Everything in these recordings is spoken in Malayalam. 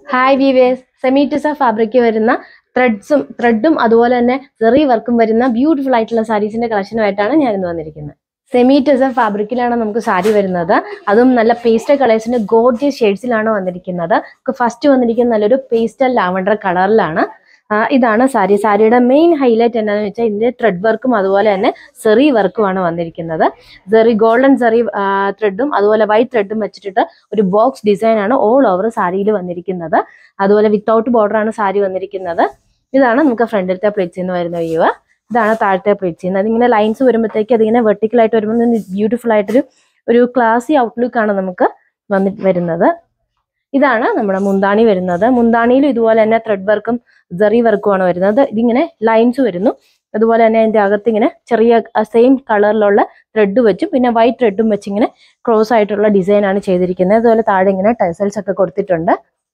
ഹായ് വീവേഴ്സ് സെമീറ്റിസ ഫാബ്രിക് വരുന്ന ത്രെഡ്സും ത്രെഡും അതുപോലെ തന്നെ ചെറിയ വർക്കും വരുന്ന ബ്യൂട്ടിഫുൾ ആയിട്ടുള്ള സാരീസിന്റെ കളക്ഷനുമായിട്ടാണ് ഞാൻ ഇന്ന് വന്നിരിക്കുന്നത് സെമീറ്റിസ ഫാബ്രിക്കിലാണ് നമുക്ക് സാരി വരുന്നത് അതും നല്ല പേസ്റ്റൽ കളേഴ്സിന്റെ ഗോർജിയസ് ഷെയ്ഡ്സിലാണ് വന്നിരിക്കുന്നത് ഫസ്റ്റ് വന്നിരിക്കുന്നത് നല്ലൊരു പേസ്റ്റൽ ലാവണ്ടർ കളറിലാണ് ഇതാണ് സാരി സാരിയുടെ മെയിൻ ഹൈലൈറ്റ് എന്താണെന്ന് വെച്ചാൽ ഇതിന്റെ ത്രെഡ് വർക്കും അതുപോലെ തന്നെ സെറി വർക്കുമാണ് വന്നിരിക്കുന്നത് സെറി ഗോൾഡൻ സെറി ത്രെഡും അതുപോലെ വൈറ്റ് ത്രെഡും വെച്ചിട്ട് ഒരു ബോക്സ് ഡിസൈൻ ആണ് ഓൾ ഓവർ സാരിയിൽ വന്നിരിക്കുന്നത് അതുപോലെ വിത്തൗട്ട് ബോർഡർ ആണ് സാരി വന്നിരിക്കുന്നത് ഇതാണ് നമുക്ക് ഫ്രണ്ടിലത്തെ പ്ലേറ്റ്സിൽ നിന്ന് വരുന്ന വ്യൂ ഇതാണ് താഴത്തെ പ്ലേറ്റ്സിൽ നിന്ന് അതിങ്ങനെ ലൈൻസ് വരുമ്പോഴത്തേക്ക് അതിങ്ങനെ വെർട്ടിക്കൽ ആയിട്ട് വരുമ്പോൾ ബ്യൂട്ടിഫുൾ ആയിട്ടൊരു ഒരു ക്ലാസി ഔട്ട്ലുക്ക് ആണ് നമുക്ക് വന്നി വരുന്നത് ഇതാണ് നമ്മുടെ മുന്താണി വരുന്നത് മുന്താണിയിലും ഇതുപോലെ തന്നെ ത്രെഡ് വർക്കും ജെറി വർക്കും ആണ് വരുന്നത് ഇതിങ്ങനെ ലൈൻസ് വരുന്നു അതുപോലെ തന്നെ അതിന്റെ അകത്ത് ഇങ്ങനെ ചെറിയ സെയിം കളറിലുള്ള ത്രെഡ് വെച്ചും പിന്നെ വൈറ്റ് ത്രെഡും വെച്ച് ഇങ്ങനെ ക്രോസ് ആയിട്ടുള്ള ഡിസൈൻ ആണ് ചെയ്തിരിക്കുന്നത് അതുപോലെ താഴെ ഇങ്ങനെ ടൈസൽസ് ഒക്കെ കൊടുത്തിട്ടുണ്ട്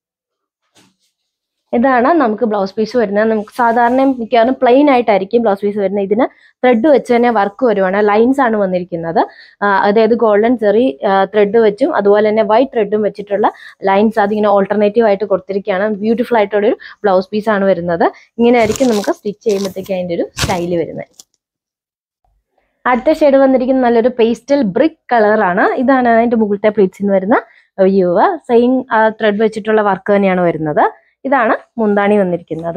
ഇതാണ് നമുക്ക് ബ്ലൗസ് പീസ് വരുന്നത് നമുക്ക് സാധാരണ മിക്കവാറും പ്ലെയിൻ ആയിട്ടായിരിക്കും ബ്ലൗസ് പീസ് വരുന്നത് ഇതിന് ത്രെഡ് വെച്ച് തന്നെ വർക്ക് വരുവാണ് ലൈൻസ് ആണ് വന്നിരിക്കുന്നത് അതായത് ഗോൾഡൻ ചെറി ത്രെഡ് വെച്ചും അതുപോലെ തന്നെ വൈറ്റ് ത്രെഡും വെച്ചിട്ടുള്ള ലൈൻസ് അതിങ്ങനെ ഓൾട്ടർനേറ്റീവ് ആയിട്ട് കൊടുത്തിരിക്കുകയാണ് ബ്യൂട്ടിഫുൾ ആയിട്ടുള്ള ഒരു ബ്ലൗസ് പീസ് ആണ് വരുന്നത് ഇങ്ങനെ ആയിരിക്കും നമുക്ക് സ്റ്റിച്ച് ചെയ്യുമ്പോഴത്തേക്ക് അതിൻ്റെ ഒരു സ്റ്റൈല് വരുന്നത് അടുത്ത ഷെയ്ഡ് വന്നിരിക്കുന്ന നല്ലൊരു പേസ്റ്റൽ ബ്രിക്ക് കളറാണ് ഇതാണ് അതിന്റെ മുകളിലത്തെ പ്ലീറ്റ്സിൽ നിന്ന് വരുന്ന വ്യൂ സെയിം ത്രെഡ് വെച്ചിട്ടുള്ള വർക്ക് തന്നെയാണ് വരുന്നത് ഇതാണ് മുന്താണി വന്നിരിക്കുന്നത്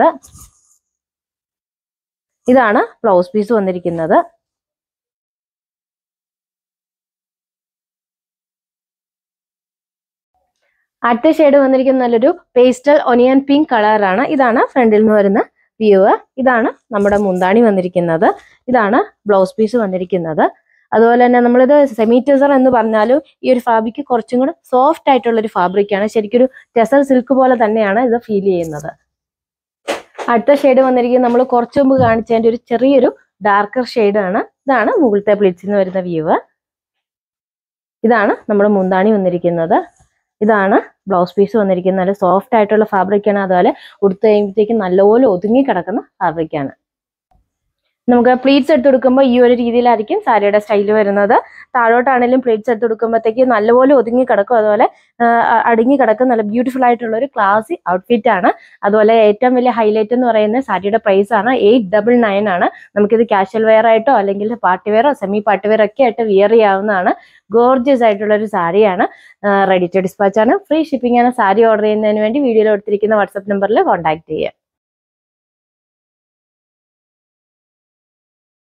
ഇതാണ് ബ്ലൗസ് പീസ് വന്നിരിക്കുന്നത് അടുത്ത ഷെയ്ഡ് വന്നിരിക്കുന്ന നല്ലൊരു പേസ്റ്റൽ ഒനിയൻ പിങ്ക് കളറാണ് ഇതാണ് ഫ്രണ്ടിൽ നിന്ന് വരുന്ന വ്യൂ ഇതാണ് നമ്മുടെ മുന്താണി വന്നിരിക്കുന്നത് ഇതാണ് ബ്ലൗസ് പീസ് വന്നിരിക്കുന്നത് അതുപോലെ തന്നെ നമ്മളിത് സെമി ടെസർ എന്ന് പറഞ്ഞാലും ഈ ഒരു ഫാബ്രിക് കുറച്ചും കൂടെ സോഫ്റ്റ് ആയിട്ടുള്ള ഒരു ഫാബ്രിക്കാണ് ശരിക്കും ഒരു ടെസർ സിൽക്ക് പോലെ തന്നെയാണ് ഇത് ഫീൽ ചെയ്യുന്നത് അടുത്ത ഷെയ്ഡ് വന്നിരിക്കുന്നത് നമ്മൾ കുറച്ചു മുമ്പ് കാണിച്ചതിന്റെ ഒരു ചെറിയൊരു ഡാർക്കർ ആണ് ഇതാണ് മുകളിലത്തെ പ്ലിറ്റ്സിൽ നിന്ന് വരുന്ന വ്യൂ ഇതാണ് നമ്മുടെ മുന്താണി വന്നിരിക്കുന്നത് ഇതാണ് ബ്ലൗസ് പീസ് വന്നിരിക്കുന്നത് നല്ല സോഫ്റ്റ് ആയിട്ടുള്ള ഫാബ്രിക്കാണ് അതുപോലെ ഉടുത്ത് കഴിയുമ്പോഴത്തേക്കും നല്ലപോലെ ഒതുങ്ങി കിടക്കുന്ന ഫാബ്രിക്കാണ് നമുക്ക് പ്ലീറ്റ്സ് എടുത്ത് കൊടുക്കുമ്പോൾ ഈ ഒരു രീതിയിലായിരിക്കും സാരിയുടെ സ്റ്റൈൽ വരുന്നത് താഴോട്ടാണെങ്കിലും പ്ലീറ്റ്സ് എടുത്ത് കൊടുക്കുമ്പോഴത്തേക്ക് നല്ലപോലെ ഒതുങ്ങി കിടക്കും അതുപോലെ അടുങ്ങി കിടക്കും നല്ല ബ്യൂട്ടിഫുൾ ആയിട്ടുള്ള ഒരു ക്ലാസി ഔട്ട്ഫിറ്റ് ആണ് അതുപോലെ ഏറ്റവും വലിയ ഹൈലൈറ്റ് എന്ന് പറയുന്നത് സാരിയുടെ പ്രൈസ് ആണ് എയ്റ്റ് ഡബിൾ നയൻ ആണ് നമുക്കിത് കാഷ്വൽ വെയർ ആയിട്ടോ അല്ലെങ്കിൽ പാർട്ടി വെയറോ സെമി പാർട്ടി വെയർ ഒക്കെ ആയിട്ട് വിയർ ചെയ്യാവുന്നതാണ് ഗോർജിയസ് ആയിട്ടുള്ള ഒരു സാരിയാണ് റെഡി ടു ഡിസ്പാച്ച് ആണ് ഫ്രീ ഷിപ്പിംഗ് ആണ് സാരി ഓർഡർ ചെയ്യുന്നതിന് വേണ്ടി വീഡിയോയിൽ കൊടുത്തിരിക്കുന്ന വാട്സ്ആപ്പ് നമ്പറിൽ കോൺടാക്ട് ചെയ്യുക